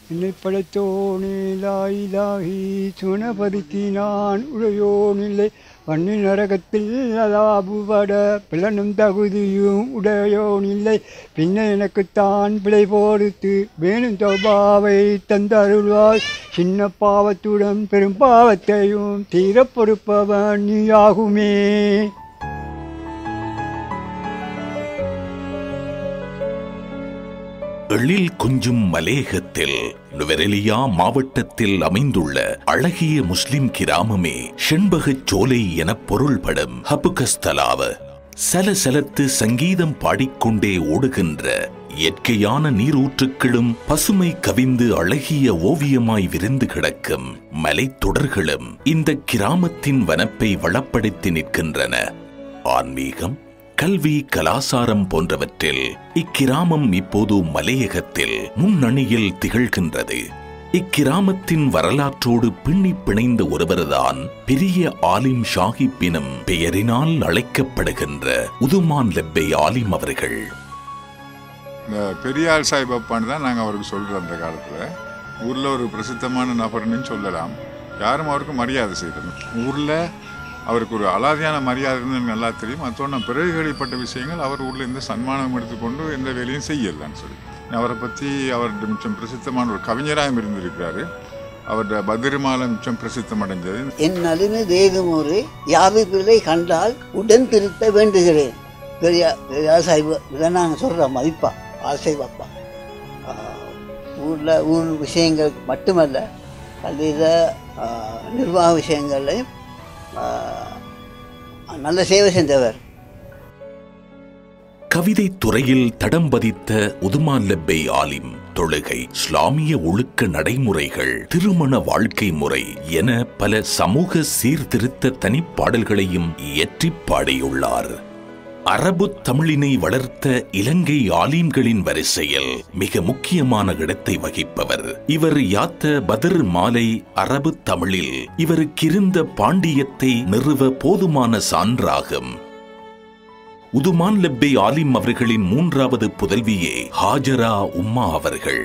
என்னை படைத்தோனிலாயிலாகி சுனபதிக்கு நான் உடையோனில்லை பண்ணி நரகத்தில் அதாபுபட பிளனும் தகுதியும் உடையோனில்லை பின்ன எனக்குத்தான் பிழை போடுத்து வேணும் தௌபாவை தந்தருள்வாய் சின்ன பாவத்துடன் பெரும் பாவத்தையும் தீரப் பொறுப்பவன் நீயாகுமே எழில் கொஞ்சும் மலேகத்தில் நுவரெலியா மாவட்டத்தில் அமைந்துள்ள அழகிய முஸ்லிம் கிராமமே செண்பகச் சோலை எனப் பொருள்படும் ஹபுகஸ்தலாவ சலசலத்து சங்கீதம் பாடிக்கொண்டே ஓடுகின்ற இயற்கையான நீரூற்றுக்களும் பசுமை கவிந்து அழகிய ஓவியமாய் விரிந்து கிடக்கும் மலைத்தொடர்களும் இந்த கிராமத்தின் வனப்பை வளப்படுத்தி நிற்கின்றன ஆன்மீகம் கல்வி கலாசாரம் போன்றவற்றில் இக்கிராமம் இப்போது மலையகத்தில் முன்னணியில் திகழ்கின்றது இக்கிராமத்தின் வரலாற்றோடு பின்னி பிணைந்த ஒருவர்தான் பெரிய ஆலிம் ஷாஹிப் எனும் பெயரினால் அழைக்கப்படுகின்ற உதுமான் லெப்பை ஆலிம் அவர்கள் இந்த பெரியார் சாய்பாப்பான்னு தான் நாங்கள் அவருக்கு சொல்கிறோம் அந்த காலத்தில் ஊரில் ஒரு பிரசித்தமான நபர்னு சொல்லலாம் யாரும் அவருக்கு மரியாதை செய்யணும் ஊரில் அவருக்கு ஒரு அலாதியான மரியாதை இருந்தது நல்லா தெரியும் மற்றொன்று பிறகு கேள்விப்பட்ட விஷயங்கள் அவர் ஊரில் எந்த சன்மானம் எடுத்துக்கொண்டு எந்த வேலையும் செய்யலான்னு சொல்லி அவரை பற்றி அவர் மிச்சம் பிரசித்தமான ஒரு கவிஞராகவும் இருந்திருக்கிறாரு அவருடைய பதிருமால மிச்சம் பிரசித்தம் அடைஞ்சது என் நளினு தேகுமுறை யாவை பிள்ளை கண்டால் உடன் திருத்த வேண்டுகிறேன் பெரியா பெரியா சாஹிப் இதை நாங்கள் சொல்கிறோம் மதிப்பா ஆசை பாப்பா ஊரில் ஊர் விஷயங்கள் மட்டுமல்ல கல்வியில் நிர்வாக விஷயங்கள்லையும் ஆஹ், நல்ல சேவை செஞ்சவர் கவிதை துறையில் தடம் பதித்த உதுமான் லெப்பை ஆலிம் தொழுகை இஸ்லாமிய ஒழுக்க நடைமுறைகள் திருமண வாழ்க்கை முறை என பல சமூக சீர்திருத்த தனிப்பாடல்களையும் இயற்றிப் பாடியுள்ளார் அரபு தமிழினை வளர்த்த இலங்கை ஆலீம்களின் வரிசையில் மிக முக்கியமான இடத்தை வகிப்பவர் இவர் யாத்த பதர் மாலை அரபு தமிழில் இவருக்கிருந்த பாண்டியத்தை நிறுவ போதுமான சான்றாகும் உதுமான் லெப்பை ஆலிம் அவர்களின் மூன்றாவது புதல்வியே ஹாஜரா உம்மா அவர்கள்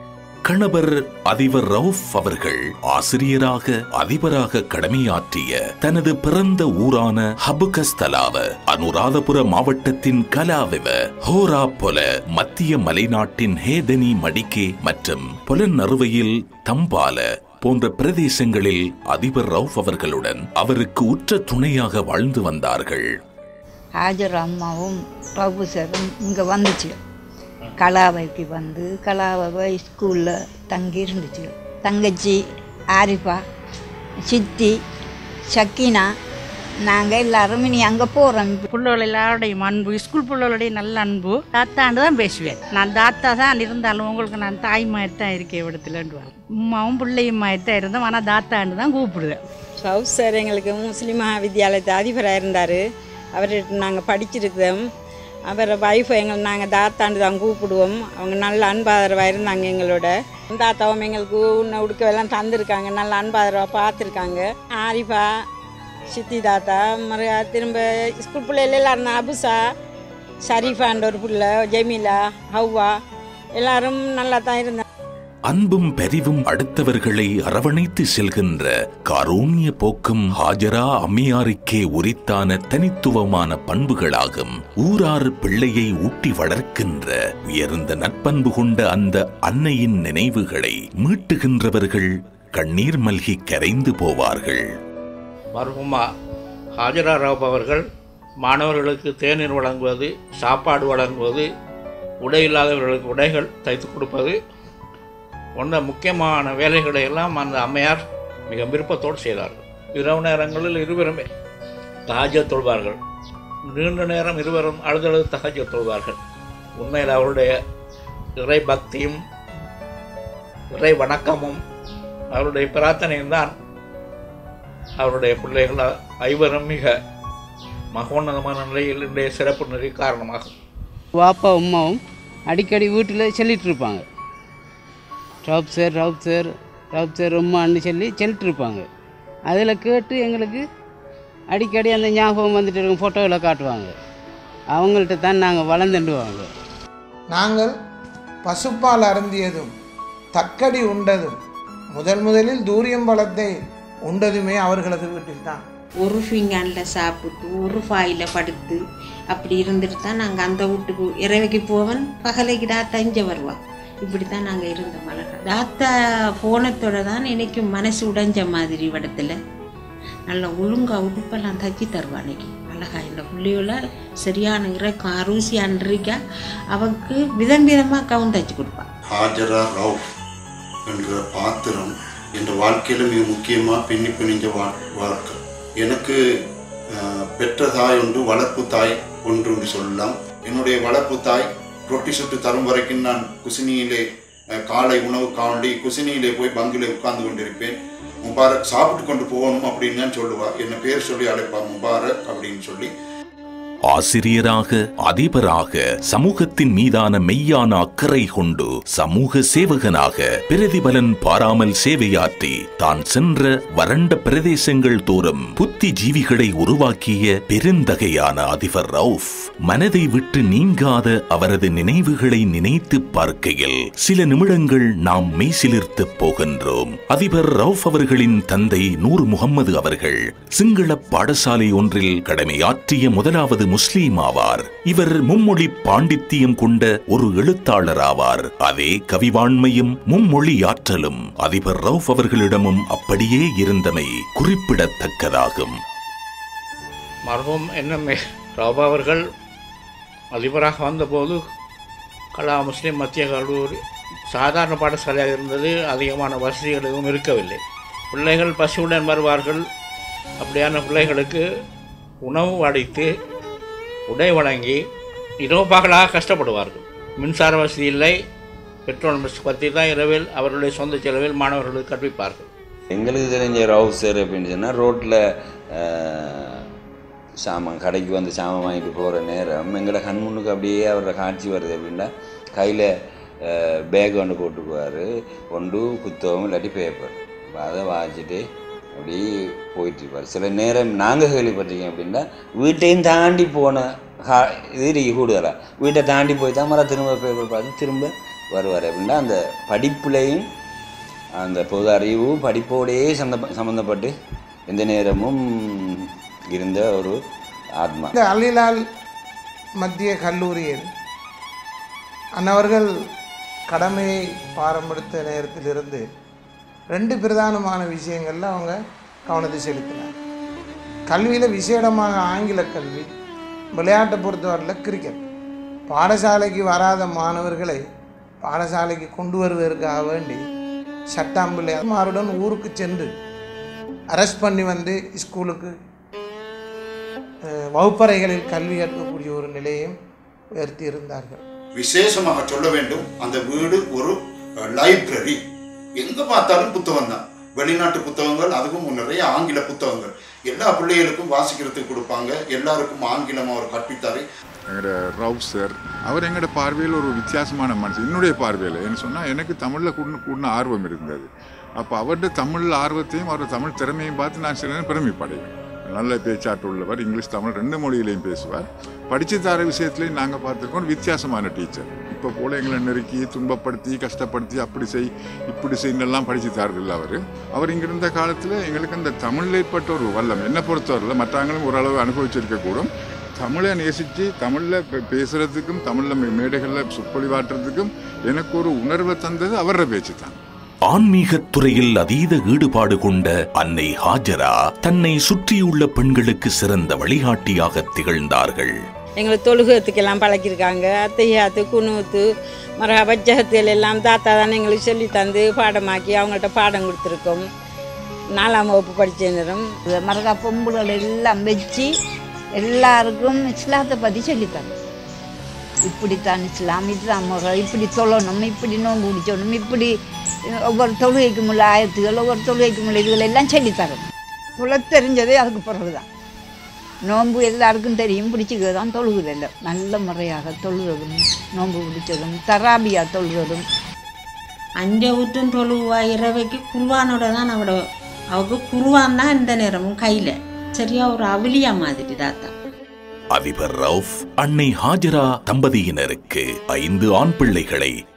கணவர் அதிபர் ரவுஃப் அவர்கள் ஆசிரியராக அதிபராக கடமையாற்றிய தனது பிறந்த ஊரான ஹபுகஸ்தலாவ அனுராதபுர மாவட்டத்தின் கலாவிவ ஹோரா பொல மத்திய மலைநாட்டின் ஹேதனி மடிக்கே மற்றும் புலனறுவையில் தம்பால போன்ற பிரதேசங்களில் அதிபர் ரவுஃப் அவர்களுடன் அவருக்கு உற்ற துணையாக வாழ்ந்து வந்தார்கள் ஹாஜர் அம்மாவும் பிரபு சாரும் இங்கே வந்துச்சு கலாவைக்கு வந்து கலாவை ஸ்கூலில் தங்கி இருந்துச்சு தங்கச்சி ஆரிஃபா சித்தி சக்கீனா நாங்கள் எல்லாரும் இனி அங்கே போகிறோம் பிள்ளைகள் எல்லாரோடையும் அன்பு ஸ்கூல் பிள்ளைகளோடையும் நல்ல அன்பு தாத்தாண்டு தான் பேசுவேன் நான் தாத்தா தான் இருந்தாலும் உங்களுக்கு நான் தாய் மாதிரி தான் இருக்கேன் இடத்துலன்ட்டு உமாவும் பிள்ளையும் மாதிரி தான் இருந்தோம் ஆனால் தாத்தாண்டு தான் கூப்பிடுவேன் ரவுஸ் சார் எங்களுக்கு முஸ்லீம் மகாவித்யாலயத்து அதிபராக இருந்தார் அவர்கிட்ட நாங்கள் படிச்சிருக்கிறோம் அவரை ஒய்ஃபை எங்கள் நாங்கள் தாத்தாண்டு தான் கூப்பிடுவோம் அவங்க நல்ல அன்பாதரவாக இருந்தாங்க எங்களோட தாத்தாவும் எங்களுக்கு உன்னை உடுக்கவெல்லாம் தந்திருக்காங்க நல்ல அன்பாதரவாக பார்த்துருக்காங்க ஆரிஃபா சித்தி தாத்தா மறு திரும்ப ஸ்கூல் பிள்ளைகள் எல்லாரும் தான் அபுசா ஷரீஃபான்ற ஒரு பிள்ளை ஜெமீலா ஹவ்வா எல்லாரும் நல்லா தான் இருந்தாங்க அன்பும் பெரிவும் அடுத்தவர்களை அரவணைத்து செல்கின்ற காரூண்ய போக்கும் ஹாஜரா அம்மையாருக்கே உரித்தான தனித்துவமான பண்புகளாகும் ஊரார் பிள்ளையை ஊட்டி வளர்க்கின்ற உயர்ந்த நற்பண்பு கொண்ட அந்த அன்னையின் நினைவுகளை மீட்டுகின்றவர்கள் கண்ணீர் மல்கி கரைந்து போவார்கள் மர்ஹுமா ஹாஜரா ராவ் அவர்கள் மாணவர்களுக்கு தேநீர் வழங்குவது சாப்பாடு வழங்குவது உடை இல்லாதவர்களுக்கு உடைகள் தைத்து கொடுப்பது போன்ற முக்கியமான வேலைகளை எல்லாம் அந்த அம்மையார் மிக விருப்பத்தோடு செய்தார்கள் இரவு நேரங்களில் இருவருமே தஹஜ தொழுவார்கள் நீண்ட நேரம் இருவரும் அழுதழுது தஹஜ தொழுவார்கள் உண்மையில் அவருடைய இறை பக்தியும் இறை வணக்கமும் அவருடைய பிரார்த்தனையும் தான் அவருடைய பிள்ளைகள் ஐவரும் மிக மகோன்னதமான நிலையில் இன்றைய சிறப்பு நிலை காரணமாகும் வாப்பா அம்மாவும் அடிக்கடி வீட்டில் சொல்லிட்டு இருப்பாங்க Rauf sir Rauf sir Rauf sir அம்மான்னு சொல்லி சொல்லிட்டு இருப்பாங்க அதில் கேட்டு எங்களுக்கு அடிக்கடி அந்த ஞாபகம் வந்துட்டு இருக்கும் ஃபோட்டோவில் காட்டுவாங்க அவங்கள்ட்ட தான் நாங்கள் வளர்ந்துடுவாங்க நாங்கள் பசுப்பால் அருந்தியதும் தக்கடி உண்டதும் முதல் முதலில் தூரியம் பழத்தை உண்டதுமே அவர்களது வீட்டில் தான் ஒரு ஃபிங்கானில் சாப்பிட்டு ஒரு ஃபாயில் படுத்து அப்படி இருந்துட்டு தான் நாங்கள் அந்த வீட்டுக்கு இரவைக்கு போவன் பகலைக்கு தாத்தா இங்கே வருவான் இப்படி தான் நாங்கள் இருந்தோம் அழகா தாத்தா போனத்தோட தான் எனக்கு மனசு உடைஞ்ச மாதிரி இடத்துல நல்ல ஒழுங்காக உடுப்பெல்லாம் தச்சு தருவா அன்னைக்கு அழகா இந்த புள்ளியோல சரியான இறக்கம் அருசியான் இருக்கா அவக்கு விதம் விதமாக கவுன் தச்சு கொடுப்பான் ஹாஜரா ரவுஃப் என்ற பாத்திரம் என் வாழ்க்கையில் மிக முக்கியமாக பின்னி பிணிஞ்ச வா வாழ்க்கை எனக்கு அஹ், பெற்ற தாய் ஒன்று வளர்ப்பு தாய் ஒன்று என்று சொல்லலாம் என்னுடைய வளர்ப்பு தாய் ரொட்டி சுட்டு தரும் வரைக்கும் நான் குசினியிலே அஹ், காலை உணவு காண்டி குசினியிலே போய் பங்கிலே உட்கார்ந்து கொண்டிருப்பேன் முபாரக் சாப்பிட்டு கொண்டு போகணும் அப்படின்னு தான் சொல்லுவா என்ன பேர் சொல்லி அழைப்பா முபாரக் அப்படின்னு சொல்லி ஆசிரியராக அதிபராக சமூகத்தின் மீதான மெய்யான அக்கறை கொண்டு சமூக சேவகனாக பிரதிபலன் பாராமல் சேவையாற்றி தான் சென்ற வறண்ட பிரதேசங்கள் தோறும் புத்தி ஜீவிகளை உருவாக்கிய பெருந்தகையான அதிபர் ரவுஃப் மனதை விட்டு நீங்காத அவரது நினைவுகளை நினைத்து பார்க்கையில் சில நிமிடங்கள் நாம் மெய்சிலிர்த்து போகின்றோம் அதிபர் ரவுஃப் அவர்களின் தந்தை நூர் முகம்மது அவர்கள் சிங்கள பாடசாலை ஒன்றில் கடமையாற்றிய முதலாவது முஸ்லீம் ஆவார் இவர் மும்மொழி பாண்டித்தியம் கொண்ட ஒரு எழுத்தாளர் ஆவார் அதே கவிவாண்மையும் மும்மொழி ஆற்றலும் அதிபர் ரவுஃப் அவர்களிடமும் அப்படியே இருந்தமை குறிப்பிடத்தக்கதாகும் மர்ஹூம் என்னமே ராபா அவர்கள் அதிபராக வந்தபோது கலா முஸ்லீம் மத்திய கல்லூரி சாதாரண பாடசாலையாக இருந்தது அதிகமான வசதிகள் எதுவும் இருக்கவில்லை பிள்ளைகள் பசியுடன் வருவார்கள் அப்படியான பிள்ளைகளுக்கு உணவு அளித்து உடை வழங்கி இரவு பகலாக கஷ்டப்படுவார்கள் மின்சார வசதி இல்லை பெட்ரோல் மிஸ் பற்றி தான் இரவில் அவர்களுடைய சொந்த செலவில் மாணவர்களுக்கு கற்பிப்பார்கள் எங்களுக்கு தெரிஞ்ச ரவுஸ் சார் அப்படின்னு சொன்னால் ரோட்டில் சாமான் கடைக்கு வந்து சாமான் வாங்கிட்டு போகிற நேரம் எங்களோட கண் முன்னுக்கு அப்படியே அவரோட காட்சி வருது அப்படின்னா கையில் பேக் ஒன்று போட்டுக்குவார் ஒன்று புத்தகம் இல்லாட்டி பேப்பர் அதை வாங்கிட்டு அப்படியே போயிட்டுருப்பார் சில நேரம் நாங்கள் கேள்விப்பட்டிருக்கோம் அப்படின்னா வீட்டையும் தாண்டி போன ஹா இது இருக்கு கூடுதலாக வீட்டை தாண்டி போய் தான் மரம் திரும்ப பேப்பர் பார்த்து திரும்ப வருவார் அப்படின்னா அந்த படிப்புலையும் அந்த பொது அறிவு படிப்போடையே சந்த சம்மந்தப்பட்டு எந்த நேரமும் இருந்த ஒரு ஆத்மா இந்த அலிலால் மத்திய கல்லூரியில் அன்னவர்கள் கடமையை பாரம்படுத்த நேரத்திலிருந்து ரெண்டு பிரதானமான விஷயங்களில் அவங்க கவனத்தை செலுத்தினார் கல்வியில் விசேடமாக ஆங்கில கல்வி விளையாட்டை பொறுத்தவரையில் கிரிக்கெட் பாடசாலைக்கு வராத மாணவர்களை பாடசாலைக்கு கொண்டு வருவதற்காக வேண்டி சட்டாம்பிள்ளை மாருடன் ஊருக்கு சென்று அரெஸ்ட் பண்ணி வந்து ஸ்கூலுக்கு அஹ், வகுப்பறைகளில் கல்வி கற்கக்கூடிய ஒரு நிலையும் உயர்த்தி இருந்தார்கள் விசேஷமாக சொல்ல வேண்டும் அந்த வீடு ஒரு லைப்ரரி எங்க பார்த்தாலும் புத்தகம் தான் வெளிநாட்டு புத்தகங்கள் அதுவும் நிறைய ஆங்கில புத்தகங்கள் எல்லா பிள்ளைகளுக்கும் வாசிக்கிறதுக்கு கொடுப்பாங்க எல்லாருக்கும் ஆங்கிலம் அவர் கற்பித்தாரு எங்களோட ரவுப் சார் அவர் எங்களோட பார்வையில் ஒரு வித்தியாசமான மனுஷன் என்னுடைய பார்வையில் என்ன சொன்னால் எனக்கு தமிழில் கூடின கூடின ஆர்வம் இருந்தது அப்போ அவருடைய தமிழ் ஆர்வத்தையும் அவரோட தமிழ் திறமையும் பார்த்து நான் சில நேரம் பெருமைப்படைவேன் நல்ல பேச்சாற்று உள்ளவர் இங்கிலீஷ் தமிழ் ரெண்டு மொழியிலையும் பேசுவார் படித்து தர விஷயத்துலையும் நாங்கள் பார்த்துருக்கோம் வித்தியாசமான டீச்சர் இப்போ போல எங்களை நெருக்கி துன்பப்படுத்தி கஷ்டப்படுத்தி அப்படி செய் இப்படி செய்யலாம் படித்து தரதில்லை அவர் அவர் இங்கே இருந்த காலத்தில் எங்களுக்கு அந்த தமிழில் ஏற்பட்ட ஒரு வல்லம் என்னை பொறுத்தவரையில் மற்றவங்களும் ஓரளவு அனுபவிச்சிருக்கக்கூடும் தமிழை நேசித்து தமிழில் பேசுகிறதுக்கும் தமிழில் மேடைகளில் சொற்பொழிவாட்டுறதுக்கும் எனக்கு ஒரு உணர்வை தந்தது அவரோட பேச்சு தான் ஆன்மீகத் துறையில் அதீத ஈடுபாடு கொண்ட அன்னை ஹாஜரா தன்னை சுற்றியுள்ள பெண்களுக்கு சிறந்த வழிகாட்டியாக திகழ்ந்தார்கள் எங்களை தொழுகத்துக்கெல்லாம் பழக்கியிருக்காங்க அத்தையாத்து குனூத்து மர பச்சகத்தில் எல்லாம் தாத்தா தான் எங்களுக்கு சொல்லி தந்து பாடமாக்கி அவங்கள்ட்ட பாடம் கொடுத்துருக்கோம் நாலாம் வகுப்பு படித்த நேரம் மரகா பொம்புகள் எல்லாம் வச்சு எல்லாருக்கும் இஸ்லாத்தை பற்றி சொல்லித்தரேன் இப்படித்தான் இஸ்லாம் இதுதான் முறை இப்படி தொழணும் இப்படி நோன்பு பிடிச்சணும் இப்படி ஒவ்வொரு தொழுகைக்கும் உள்ள ஆயத்துகள் ஒவ்வொரு தொழுகைக்கும் உள்ள இதுகள் எல்லாம் சொல்லித்தரும் தொலை தெரிஞ்சதே அதுக்கு பிறகு தான் நோன்பு எல்லாருக்கும் தெரியும் பிடிச்சிக்கிறது தான் தொழுகுதில்லை நல்ல முறையாக தொழுகிறதும் நோன்பு பிடிச்சதும் தராபியா தொழுகிறதும் அஞ்ச விட்டும் தொழுவா இரவைக்கு குருவானோட தான் அவட அவக்கு குருவான் தான் இந்த நேரமும் கையில் சரியா ஒரு அவலியா மாதிரி தாத்தா அதிபர் ரவுஃப் அன்னை ஹாஜரா தம்பதியினருக்கு ஐந்து ஆண் பிள்ளைகளை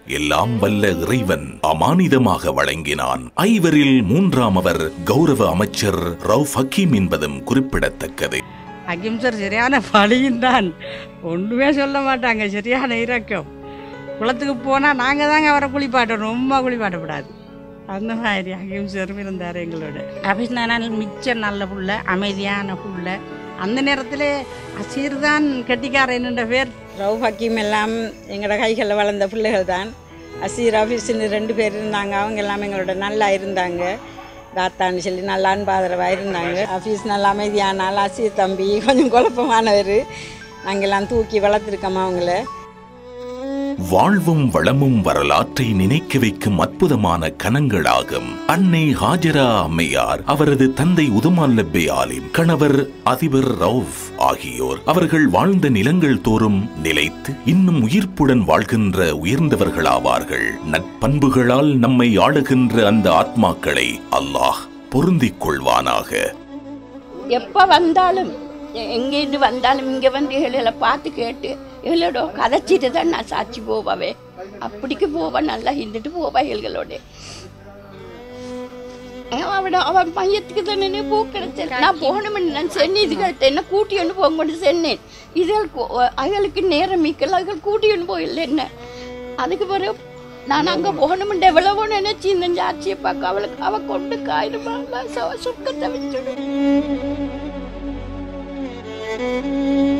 எல்லாம் வல்ல இறைவன் அமானிதமாக வழங்கினான் ஐவரில் மூன்றாமவர் கௌரவ அமைச்சர் ரவுப் ஹக்கீம் என்பதும் குறிப்பிடத்தக்கது ஹக்கீம் சார் சரியான பழியும் தான் ஒன்றுமே சொல்ல மாட்டாங்க சரியான இரக்கம் குளத்துக்கு போனால் நாங்கள் தாங்க அவரை குளிப்பாட்டணும் ரொம்ப குளிப்பாட்டக்கூடாது அந்த மாதிரி ஹக்கீம் சாரும் இருந்தார் எங்களோட அபிஷ்ணானால் மிச்சம் நல்ல புள்ள அமைதியான புள்ள அந்த நேரத்தில் அசீர் தான் கெட்டிக்காரன் என்ற பேர் ரவு ஹக்கீம் எல்லாம் எங்களோட கைகளில் வளர்ந்த பிள்ளைகள் தான் அசீர் ஆஃபீஸ்னு ரெண்டு பேர் இருந்தாங்க அவங்க எல்லாம் எங்களோட நல்லா இருந்தாங்க தாத்தான்னு சொல்லி நல்லா அன்பாதரவாக இருந்தாங்க ஆஃபீஸ் நல்லா அமைதியானால் அசீர் தம்பி கொஞ்சம் குழப்பமானவர் நாங்கள் எல்லாம் தூக்கி வளர்த்துருக்கோம் அவங்கள வாழ்வும் வளமும் வரலாற்றை நினைக்க வைக்கும் அற்புதமான கணங்களாகும் அன்னை ஹாஜரா அம்மையார் அவரது தந்தை உதுமான் லப்பே ஆலிம் கணவர் அதிபர் ரவுஃப் ஆகியோர் அவர்கள் வாழ்ந்த நிலங்கள் தோறும் நிலைத்து இன்னும் உயிர்ப்புடன் வாழ்கின்ற உயர்ந்தவர்களாவார்கள் நற்பண்புகளால் நம்மை ஆளுகின்ற அந்த ஆத்மாக்களை அல்லாஹ் பொருந்திக் கொள்வானாக எப்போ வந்தாலும் எ- எங்கேருந்து வந்தாலும் இங்கே வந்து எங்களை பார்த்து கேட்டு எங்களோட கதைச்சிட்டு தான் நான் சாட்சி போவாவே அப்படிக்கு போவேன் நல்லா இருந்துட்டு போவா எங்களோட அவட அவன் மையத்துக்கு தானே பூ கிடைச்சேன் நான் போகணும்னு நான் சென்னி இது கேட்டேன் என்ன கூட்டி ஒன்று போங்கன்னு சொன்னேன் இதுகள் அகளுக்கு நேரம் மிக்கல அகள் கூட்டி ஒன்று போயில்லை என்ன அதுக்கு பிறகு நான் அங்கே போகணும்னு எவ்வளவோ நினைச்சு இந்த சாட்சியை பார்க்க அவளுக்கு அவ கொண்டு காயிடுமா சுக்கத்தை வச்சுடும்